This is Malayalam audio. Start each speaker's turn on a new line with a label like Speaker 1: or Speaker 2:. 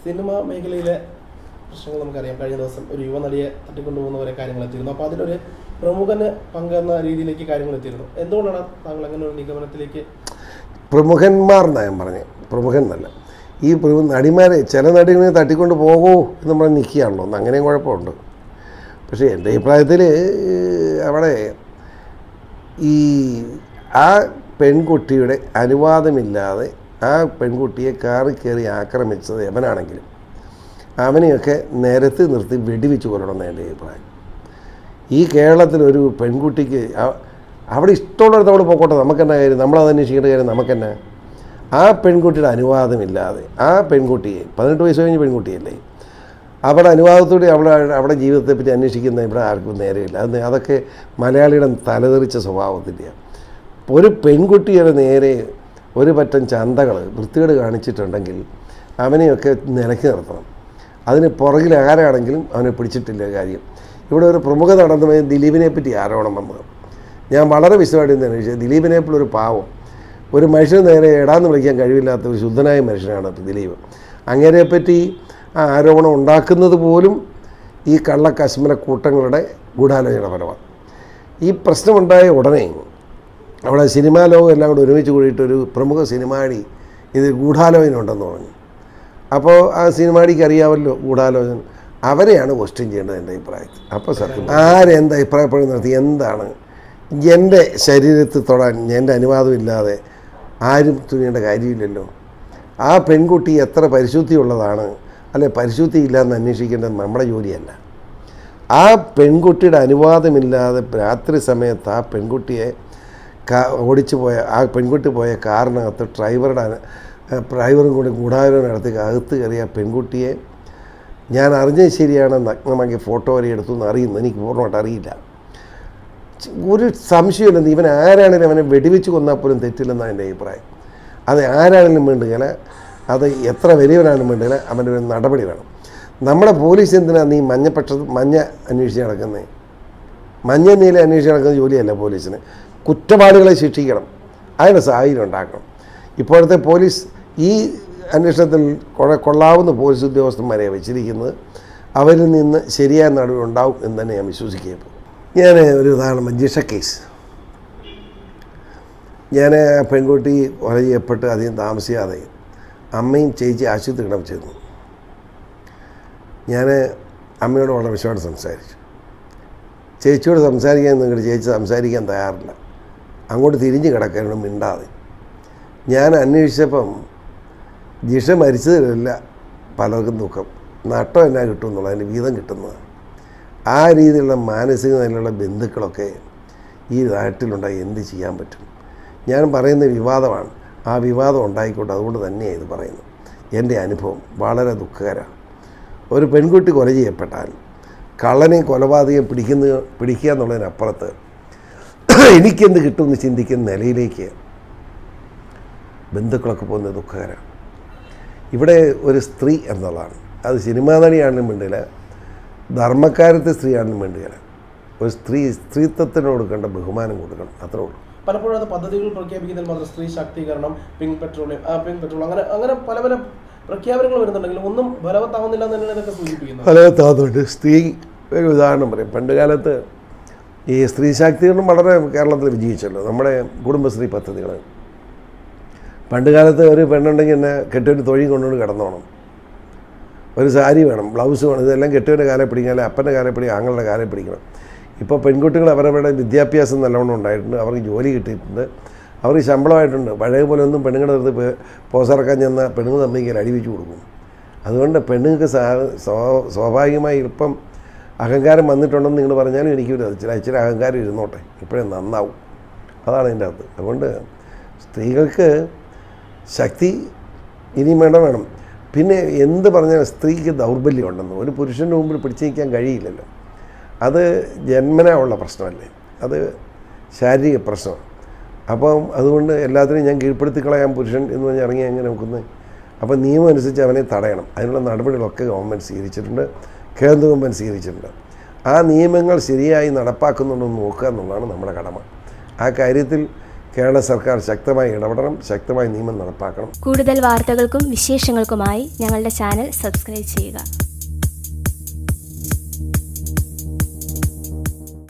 Speaker 1: സിനിമ മേഖലയിലെ പ്രശ്നങ്ങൾ നമുക്കറിയാം കഴിഞ്ഞ ദിവസം ഒരു യുവനടിയെ തട്ടിക്കൊണ്ടുപോകുന്ന കാര്യങ്ങൾ എത്തിയിരുന്നു അപ്പോൾ അതിലൊരു പ്രമുഖന് പങ്കെന്ന രീതിയിലേക്ക് കാര്യങ്ങൾ എത്തിയിരുന്നു എന്തുകൊണ്ടാണ് താങ്കൾ അങ്ങനെ ഒരു നിഗമനത്തിലേക്ക്
Speaker 2: പ്രമുഖന്മാർ എന്നാണ് ഞാൻ പറഞ്ഞത് പ്രമുഖൻ എന്നല്ല ഈ പ്രമു നടിമാരെ ചില നടികളെ തട്ടിക്കൊണ്ട് പോകൂ എന്ന് പറഞ്ഞ് നിൽക്കുകയാണല്ലോ ഒന്ന് അങ്ങനെയും കുഴപ്പമുണ്ട് പക്ഷേ എൻ്റെ അഭിപ്രായത്തിൽ അവിടെ ഈ ആ പെൺകുട്ടിയുടെ അനുവാദമില്ലാതെ ആ പെൺകുട്ടിയെ കാറിൽ കയറി ആക്രമിച്ചത് എവനാണെങ്കിലും അവനെയൊക്കെ നിരത്തി നിർത്തി വെടിവെച്ച് കൊല്ലണമെന്ന് എൻ്റെ അഭിപ്രായം ഈ കേരളത്തിലൊരു പെൺകുട്ടിക്ക് അ- അവിടെ ഇഷ്ടമുള്ളിടത്ത് അവൾ പോക്കോട്ടെ നമുക്കെന്നാ കാര്യം നമ്മളത് അന്വേഷിക്കേണ്ട കാര്യം നമുക്കെന്നാ ആ പെൺകുട്ടിയുടെ അനുവാദമില്ലാതെ ആ പെൺകുട്ടിയെ പതിനെട്ട് വയസ്സ് കഴിഞ്ഞ പെൺകുട്ടിയല്ലേ അവരുടെ അനുവാദത്തോടെ അവളെ അവിടെ ജീവിതത്തെ പറ്റി അന്വേഷിക്കുന്ന ഇവിടെ ആർക്കും നേരെയില്ല അത് അതൊക്കെ മലയാളിയുടെ തലതെറിച്ച സ്വഭാവത്തിൻ്റെയാണ് ഒരു പെൺകുട്ടിയുടെ നേരെ ഒരു പറ്റം ചന്തകൾ വൃത്തികേട് കാണിച്ചിട്ടുണ്ടെങ്കിൽ അവനെയൊക്കെ നിലയ്ക്ക് നിർത്തണം അതിന് പുറകിൽ ആരാണെങ്കിലും അവനെ പിടിച്ചിട്ടില്ല കാര്യം ഇവിടെ ഒരു പ്രമുഖ നടന്നു പോയ ദിലീപിനെ പറ്റി ആരോപണം വന്നത് ഞാൻ വളരെ വിശദമായിട്ട് ഇന്ന് അന്വേഷിച്ചത് ദിലീപിനെ ഇപ്പോൾ ഒരു പാവം ഒരു മനുഷ്യന് നേരെ ഇടാന്ന് വിളിക്കാൻ കഴിവില്ലാത്ത ഒരു ശുദ്ധനായ മനുഷ്യനാണ് ഇപ്പോൾ ദിലീപ് അങ്ങനെപ്പറ്റി ആ ആരോപണം ഉണ്ടാക്കുന്നത് പോലും ഈ കള്ള കശ്മല കൂട്ടങ്ങളുടെ ഗൂഢാലോചന ഫലമാണ് ഈ പ്രശ്നമുണ്ടായ ഉടനെ അവിടെ സിനിമാ ലോകം എല്ലാം കൂടെ ഒരുമിച്ച് കൂടിയിട്ട് ഒരു പ്രമുഖ സിനിമാടി ഇത് ഗൂഢാലോചന ഉണ്ടെന്ന് പറഞ്ഞു അപ്പോൾ ആ സിനിമാടിക്ക് അറിയാമല്ലോ ഗൂഢാലോചന അവരെയാണ് ക്വസ്റ്റ്യൻ ചെയ്യേണ്ടത് എൻ്റെ അഭിപ്രായത്തിൽ അപ്പോൾ സത്യം ആരെന്ത് അഭിപ്രായപ്പെടുന്നത് എന്താണ് എൻ്റെ ശരീരത്തിൽ തൊടാൻ എൻ്റെ അനുവാദമില്ലാതെ ആരും തുനിയേണ്ട കാര്യമില്ലല്ലോ ആ പെൺകുട്ടി എത്ര പരിശുദ്ധിയുള്ളതാണ് അല്ലെ പരിശുദ്ധി ഇല്ലയെന്ന് അന്വേഷിക്കേണ്ടത് നമ്മുടെ ജോലിയല്ല ആ പെൺകുട്ടിയുടെ അനുവാദമില്ലാതെ രാത്രി സമയത്ത് ആ പെൺകുട്ടിയെ കാ ഓടിച്ചു പോയ ആ പെൺകുട്ടി പോയ കാറിനകത്ത് ഡ്രൈവറുടെ അന- ഏഹ് ഡ്രൈവറും കൂടി ഗൂഢാലോചന നടത്തി അകത്ത് കയറിയ ആ പെൺകുട്ടിയെ ഞാൻ അറിഞ്ഞത് ശരിയാണ് നഗ്നമാക്കി ഫോട്ടോ വരെ എടുത്തു എന്ന് അറിയുന്നു എനിക്ക് പൂർണ്ണമായിട്ട് അറിയില്ല ച് ഒരു സംശയമില്ലെന്ന് ഇവൻ ആരാണെങ്കിലും അവനെ വെടിവെച്ച് കൊന്നാൽ പോലും തെറ്റില്ലെന്നാണ് എൻ്റെ അഭിപ്രായം അത് ആരാണെങ്കിലും വേണ്ടുകയില്ല അത് എത്ര വലിയവനാണെങ്കിലും വേണ്ടുകയില്ല അവൻ്റെ ഒരു നടപടി വേണം നമ്മുടെ പോലീസ് എന്തിനാണ് ഈ മഞ്ഞപ്പക്ഷ മഞ്ഞ അന്വേഷിച്ച് നടക്കുന്നത് മഞ്ഞ നീല അന്വേഷിച്ച് നടക്കുന്ന ജോലിയല്ല പോലീസിന് കുറ്റവാളികളെ ശിക്ഷിക്കണം അതിന് സാഹചര്യം ഉണ്ടാക്കണം ഇപ്പോഴത്തെ പോലീസ് ഈ അന്വേഷണത്തിൽ കുറെ കൊള്ളാവുന്ന പോലീസ് ഉദ്യോഗസ്ഥന്മാരെ വെച്ചിരിക്കുന്നത് അവരിൽ നിന്ന് ശരിയായ നടപടി ഉണ്ടാവും എന്ന് തന്നെ ഞാൻ വിശ്വസിക്കുകയും ഞാൻ ഒരു ഉദാഹരണം ജിഷ കേസ് ഞാൻ ആ പെൺകുട്ടി കൊല ചെയ്യപ്പെട്ട് അധികം താമസിയാതെ അമ്മയും ചേച്ചി ആശുപത്രി കിടപ്പിച്ചിരുന്നു ഞാൻ അമ്മയോട് വളരെ വിഷയമായിട്ട് സംസാരിച്ചു ചേച്ചിയോട് സംസാരിക്കാൻ നിങ്ങളുടെ ചേച്ചി സംസാരിക്കാൻ തയ്യാറില്ല അങ്ങോട്ട് തിരിഞ്ഞ് കിടക്കാനാണ് മിണ്ടാതെ ഞാൻ അന്വേഷിച്ചപ്പം ജിഷ മരിച്ചതിലല്ല പലർക്കും ദുഃഖം നട്ടം എന്നാ കിട്ടും എന്നുള്ളത് അതിൻ്റെ വീതം കിട്ടുന്നത് ആ രീതിയിലുള്ള മാനസിക നിലയിലുള്ള ബന്ധുക്കളൊക്കെ ഈ നാട്ടിലുണ്ടായി എന്ത് ചെയ്യാൻ പറ്റും ഞാൻ പറയുന്ന വിവാദമാണ് ആ വിവാദം ഉണ്ടായിക്കോട്ടെ അതുകൊണ്ട് തന്നെയാണ് ഇത് പറയുന്നത് എൻ്റെ അനുഭവം വളരെ ദുഃഖകരമാണ് ഒരു പെൺകുട്ടി കൊല ചെയ്യപ്പെട്ടാൽ കള്ളനെയും കൊലപാതകം പിടിക്കുന്ന പിടിക്കുക എന്നുള്ളതിനപ്പുറത്ത് എനിക്കെന്ത് കിട്ടുമെന്ന് ചിന്തിക്കുന്ന നിലയിലേക്ക് ബന്ധുക്കളൊക്കെ പോകുന്നത് ദുഃഖകരമാണ് ഇവിടെ ഒരു സ്ത്രീ എന്നുള്ളതാണ് അത് സിനിമാ നടിയാണെങ്കിലും വേണ്ടില്ല ധർമ്മക്കാരത്തെ സ്ത്രീയാണെങ്കിലും വേണ്ടില്ല ഒരു സ്ത്രീ സ്ത്രീത്വത്തിന് കൊടുക്കേണ്ട ബഹുമാനം കൊടുക്കണം അത്രേ ഉള്ളൂ
Speaker 1: പലപ്പോഴും അത് പദ്ധതികൾ പ്രഖ്യാപിക്കുന്നതിൽ മാത്രം സ്ത്രീ ശാക്തീകരണം പിങ്ക് പെട്രോളിയം ആ പിങ്ക് പെട്രോൾ അങ്ങനെ അങ്ങനെ പല പല പ്രഖ്യാപനങ്ങൾ വരുന്നുണ്ടെങ്കിലും ഒന്നും ഫലവത്താവുന്നില്ല എന്ന് തന്നെയാണ് ഇതൊക്കെ സൂചിപ്പിക്കുന്നത്
Speaker 2: പല താത്തുണ്ട് സ്ത്രീ ഒരു ഉദാഹരണം പറയും പണ്ട് കാലത്ത് ഈ സ്ത്രീ ശാക്തീകരണം വളരെ കേരളത്തിൽ വിജയിച്ചല്ലോ നമ്മുടെ കുടുംബശ്രീ പദ്ധതികൾ പണ്ട് കാലത്ത് ഒരു പെണ്ണുണ്ടെങ്കിൽ എന്നെ കെട്ടിയൊരു തൊഴി കൊണ്ടുകൊണ്ട് കിടന്നോണം ഒരു സാരി വേണം ബ്ലൗസ് വേണം ഇതെല്ലാം കെട്ടിയവൻ്റെ കാലെ പിടിക്കാൻ അപ്പൻ്റെ കാലെ പിടിക്കുക ആങ്ങളുടെ കാലെ പിടിക്കണം ഇപ്പോൾ പെൺകുട്ടികൾ അവരവരുടെ വിദ്യാഭ്യാസം നല്ലവണ്ണം ഉണ്ടായിട്ടുണ്ട് അവർക്ക് ജോലി കിട്ടിയിട്ടുണ്ട് അവർക്ക് ശമ്പളമായിട്ടുണ്ട് പഴയ പോലെ ഒന്നും പെണ്ണുങ്ങളുടെ അടുത്ത് പേ- പോസിറക്കാൻ ചെന്ന പെണ്ണുങ്ങൾ തമ്മിൽ അടി വെച്ച് കൊടുക്കും അതുകൊണ്ട് പെണ്ണുങ്ങൾക്ക് സാ സ്വാ- സ്വാഭാവികമായി ഇപ്പം അഹങ്കാരം വന്നിട്ടുണ്ടെന്ന് നിങ്ങൾ പറഞ്ഞാലും എനിക്ക് ഒരു ഇച്ചിരി ഇച്ചിരി അഹങ്കാരം ഇരുന്നോട്ടെ ഇപ്പോഴേ നന്നാവും അതാണ് എൻ്റെ അകത്ത് അതുകൊണ്ട് സ്ത്രീകൾക്ക് ശക്തി ഇനിയും വേണ്ട വേണം പിന്നെ എന്ത് പറഞ്ഞാൽ സ്ത്രീക്ക് ദൗർബല്യം ഉണ്ടെന്ന് ഒരു പുരുഷൻ്റെ മുമ്പിൽ പിടിച്ചു നിൽക്കാൻ കഴിയില്ലല്ലോ അത് ജന്മനാ ഉള്ള പ്രശ്നമല്ലേ അത് ശാരീരിക പ്രശ്നമാണ് അപ്പം അതുകൊണ്ട് എല്ലാത്തിനും ഞാൻ കീഴ്പ്പെടുത്തി കളയാൻ പുരുഷൻ എന്ന് പറഞ്ഞ് ഇറങ്ങി എങ്ങനെ നോക്കുന്നത് അപ്പം നിയമം അനുസരിച്ച് അവനെ തടയണം അതിനുള്ള നടപടികളൊക്കെ ഗവൺമെൻറ് സ്വീകരിച്ചിട്ടുണ്ട് കേന്ദ്ര ഗവൺമെൻറ് സ്വീകരിച്ചിട്ടുണ്ട് ആ നിയമങ്ങൾ ശരിയായി നടപ്പാക്കുന്നുണ്ടോ എന്ന് നോക്കുക എന്നുള്ളതാണ് നമ്മുടെ കടമ ആ കാര്യത്തിൽ കേരള സർക്കാർ ശക്തമായി ഇടപെടണം ശക്തമായി നിയമം നടപ്പാക്കണം
Speaker 3: കൂടുതൽ വാർത്തകൾക്കും വിശേഷങ്ങൾക്കുമായി ഞങ്ങളുടെ ചാനൽ സബ്സ്ക്രൈബ് ചെയ്യുക